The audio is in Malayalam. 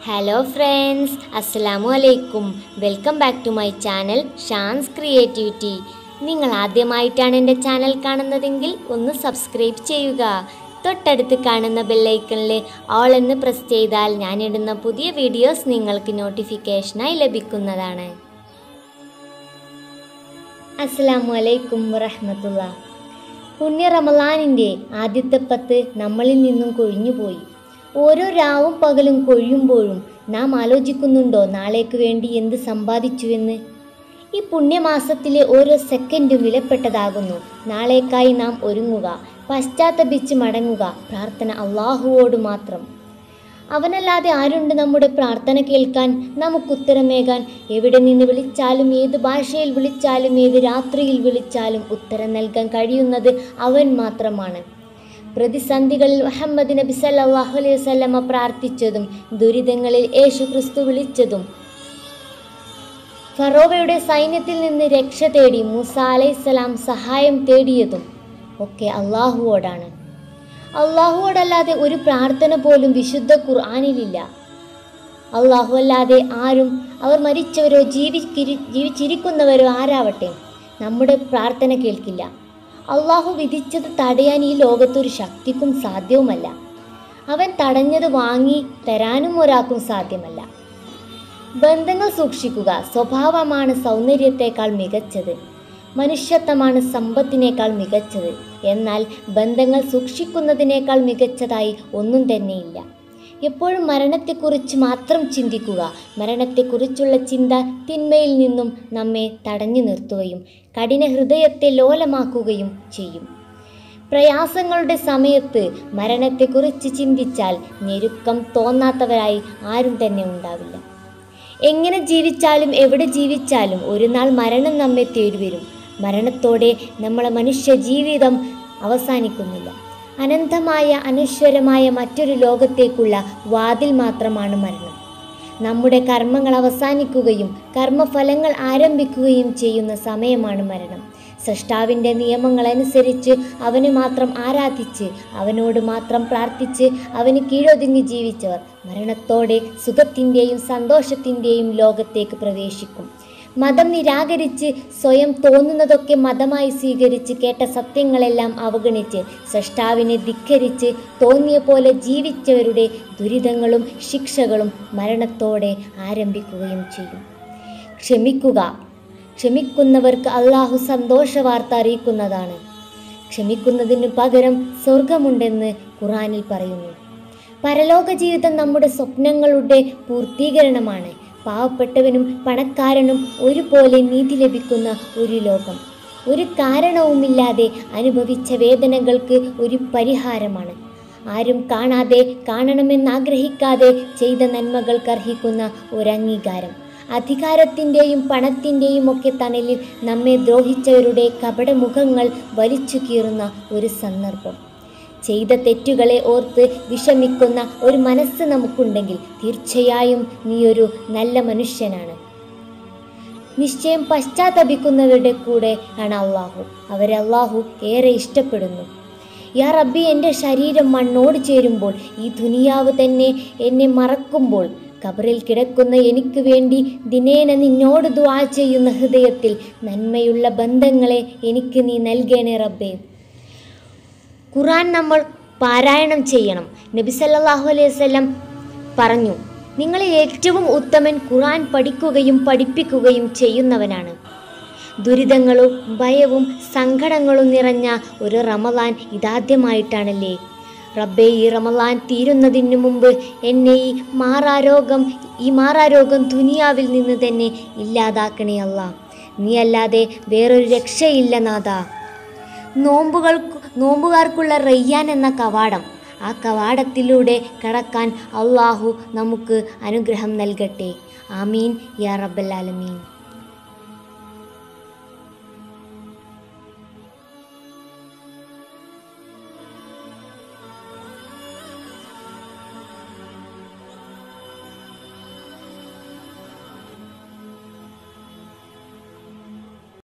ഹലോ ഫ്രണ്ട്സ് അസ്സലാമു അലൈക്കും welcome back to my channel Shan's creativity നിങ്ങൾ ആദ്യമായിട്ടാണ് എൻ്റെ ചാനൽ കാണുന്നതെങ്കിൽ ഒന്ന് സബ്സ്ക്രൈബ് ചെയ്യുക തൊട്ടടുത്ത് കാണുന്ന ബെല്ലൈക്കണിൽ ഓൾ എന്ന് പ്രസ് ചെയ്താൽ ഞാനിടുന്ന പുതിയ വീഡിയോസ് നിങ്ങൾക്ക് നോട്ടിഫിക്കേഷനായി ലഭിക്കുന്നതാണ് അസ്സലാമു അലൈക്കും വറഹ്മത്തുള്ള പുണ്യ റമലാനിൻ്റെ ആദ്യത്തെ പത്ത് നമ്മളിൽ നിന്നും കൊഴിഞ്ഞുപോയി ഓരോ രാവും പകലും കൊഴിയുമ്പോഴും നാം ആലോചിക്കുന്നുണ്ടോ നാളേക്ക് വേണ്ടി എന്ത് സമ്പാദിച്ചുവെന്ന് ഈ പുണ്യമാസത്തിലെ ഓരോ സെക്കൻഡും വിലപ്പെട്ടതാകുന്നു നാളേക്കായി നാം ഒരുങ്ങുക പശ്ചാത്തപിച്ച് മടങ്ങുക പ്രാർത്ഥന അള്ളാഹുവോട് മാത്രം അവനല്ലാതെ ആരുണ്ട് നമ്മുടെ പ്രാർത്ഥന കേൾക്കാൻ നമുക്ക് ഉത്തരമേകാൻ എവിടെ നിന്ന് വിളിച്ചാലും ഏത് ഭാഷയിൽ വിളിച്ചാലും ഏത് രാത്രിയിൽ വിളിച്ചാലും ഉത്തരം നൽകാൻ കഴിയുന്നത് അവൻ മാത്രമാണ് പ്രതിസന്ധികളിൽ മുഹമ്മദ് നബി സല്ലല്ലാഹു അലൈഹി വസല്ലമ പ്രാർത്ഥിച്ചതും ദുരിതങ്ങളിൽ യേശു ക്രിസ്തു വിളിച്ചതും ഫറോവയുടെ സൈന്യത്തിൽ നിന്ന് രക്ഷ തേടി മൂസ അലൈഹിസ്സലാം സഹായം തേടിയതും ഒക്കെ അള്ളാഹുവോടാണ് അള്ളാഹുവോടല്ലാതെ ഒരു പ്രാർത്ഥന പോലും വിശുദ്ധ ഖുർആാനിലില്ല അള്ളാഹു അല്ലാതെ ആരും അവർ മരിച്ചവരോ ജീവിക്കിരി ജീവിച്ചിരിക്കുന്നവരോ ആരാവട്ടെ നമ്മുടെ പ്രാർത്ഥന കേൾക്കില്ല അള്ളാഹു വിധിച്ചത് തടയാൻ ഈ ലോകത്തൊരു ശക്തിക്കും സാധ്യവുമല്ല അവൻ തടഞ്ഞത് വാങ്ങി തരാനും ഒരാൾക്കും സാധ്യമല്ല ബന്ധങ്ങൾ സൂക്ഷിക്കുക സ്വഭാവമാണ് സൗന്ദര്യത്തെക്കാൾ മികച്ചത് മനുഷ്യത്വമാണ് സമ്പത്തിനേക്കാൾ മികച്ചത് എന്നാൽ ബന്ധങ്ങൾ സൂക്ഷിക്കുന്നതിനേക്കാൾ മികച്ചതായി ഒന്നും തന്നെയില്ല എപ്പോഴും മരണത്തെക്കുറിച്ച് മാത്രം ചിന്തിക്കുക മരണത്തെക്കുറിച്ചുള്ള ചിന്ത തിന്മയിൽ നിന്നും നമ്മെ തടഞ്ഞു നിർത്തുകയും കഠിന ഹൃദയത്തെ ലോലമാക്കുകയും ചെയ്യും പ്രയാസങ്ങളുടെ സമയത്ത് മരണത്തെക്കുറിച്ച് ചിന്തിച്ചാൽ ഞെരുക്കം തോന്നാത്തവരായി ആരും തന്നെ ഉണ്ടാവില്ല എങ്ങനെ ജീവിച്ചാലും എവിടെ ജീവിച്ചാലും ഒരു നാൾ മരണം നമ്മെ തേടിവരും മരണത്തോടെ നമ്മളെ മനുഷ്യ ജീവിതം അവസാനിക്കുന്നില്ല അനന്തമായ അനശ്വരമായ മറ്റൊരു ലോകത്തേക്കുള്ള വാതിൽ മാത്രമാണ് മരണം നമ്മുടെ കർമ്മങ്ങൾ അവസാനിക്കുകയും കർമ്മഫലങ്ങൾ ആരംഭിക്കുകയും ചെയ്യുന്ന സമയമാണ് മരണം സൃഷ്ടാവിൻ്റെ നിയമങ്ങൾ അനുസരിച്ച് അവനെ മാത്രം ആരാധിച്ച് അവനോട് മാത്രം പ്രാർത്ഥിച്ച് അവന് കീഴൊതുങ്ങി ജീവിച്ചവർ മരണത്തോടെ സുഖത്തിൻ്റെയും സന്തോഷത്തിൻ്റെയും ലോകത്തേക്ക് പ്രവേശിക്കും മതം നിരാകരിച്ച് സ്വയം തോന്നുന്നതൊക്കെ മതമായി സ്വീകരിച്ച് കേട്ട സത്യങ്ങളെല്ലാം അവഗണിച്ച് സൃഷ്ടാവിനെ ധിക്കരിച്ച് തോന്നിയ പോലെ ജീവിച്ചവരുടെ ദുരിതങ്ങളും ശിക്ഷകളും മരണത്തോടെ ആരംഭിക്കുകയും ചെയ്യും ക്ഷമിക്കുക ക്ഷമിക്കുന്നവർക്ക് അള്ളാഹു സന്തോഷ വാർത്ത അറിയിക്കുന്നതാണ് ക്ഷമിക്കുന്നതിന് പകരം സ്വർഗമുണ്ടെന്ന് ഖുറാനിൽ പറയുന്നു പരലോക ജീവിതം നമ്മുടെ സ്വപ്നങ്ങളുടെ പൂർത്തീകരണമാണ് പാവപ്പെട്ടവനും പണക്കാരനും ഒരുപോലെ നീതി ലഭിക്കുന്ന ഒരു ലോകം ഒരു കാരണവുമില്ലാതെ അനുഭവിച്ച വേദനകൾക്ക് ഒരു പരിഹാരമാണ് ആരും കാണാതെ കാണണമെന്നാഗ്രഹിക്കാതെ ചെയ്ത നന്മകൾക്ക് അർഹിക്കുന്ന ഒരു അംഗീകാരം അധികാരത്തിൻ്റെയും പണത്തിൻ്റെയും ഒക്കെ തണലിൽ നമ്മെ ദ്രോഹിച്ചവരുടെ കപടമുഖങ്ങൾ വലിച്ചു കീറുന്ന ഒരു സന്ദർഭം ചെയ്ത തെറ്റുകളെ ഓർത്ത് വിഷമിക്കുന്ന ഒരു മനസ്സ് നമുക്കുണ്ടെങ്കിൽ തീർച്ചയായും നീയൊരു നല്ല മനുഷ്യനാണ് നിശ്ചയം പശ്ചാത്തപിക്കുന്നവരുടെ കൂടെ ആണ് അള്ളാഹു അവരെ അള്ളാഹു ഏറെ ഇഷ്ടപ്പെടുന്നു യാ റബ്ബി എൻ്റെ ശരീരം മണ്ണോട് ചേരുമ്പോൾ ഈ ദുനിയാവ് തന്നെ എന്നെ മറക്കുമ്പോൾ കബറിൽ കിടക്കുന്ന എനിക്ക് വേണ്ടി ദിനേന നിന്നോട് ദുആ ചെയ്യുന്ന ഹൃദയത്തിൽ നന്മയുള്ള ബന്ധങ്ങളെ എനിക്ക് നീ നൽകേണേ റബ്ബേ ഖുറാൻ നമ്മൾ പാരായണം ചെയ്യണം നബി സല്ലല്ലാഹു അലൈഹി വസല്ലം പറഞ്ഞു നിങ്ങളിൽ ഏറ്റവും ഉത്തമൻ ഖുറാൻ പഠിക്കുകയും പഠിപ്പിക്കുകയും ചെയ്യുന്നവനാണ് ദുരിതങ്ങളും ഭയവും സങ്കടങ്ങളും നിറഞ്ഞ ഒരു റമലാൻ ഇതാദ്യമായിട്ടാണല്ലേ റബ്ബെ ഈ റമലാൻ തീരുന്നതിന് മുമ്പ് എന്നെ ഈ മാറാരോഗം ഈ മാറാരോഗം ദുനിയാവിൽ നിന്ന് തന്നെ ഇല്ലാതാക്കണേ അല്ല നീ അല്ലാതെ വേറൊരു രക്ഷയില്ല നാഥ നോമ്പുകൾക്ക് നോമ്പുകാർക്കുള്ള റയ്യാൻ എന്ന കവാടം ആ കവാടത്തിലൂടെ കടക്കാൻ അള്ളാഹു നമുക്ക് അനുഗ്രഹം നൽകട്ടെ ആമീൻ യാ റബ്ബൽ ആലമീൻ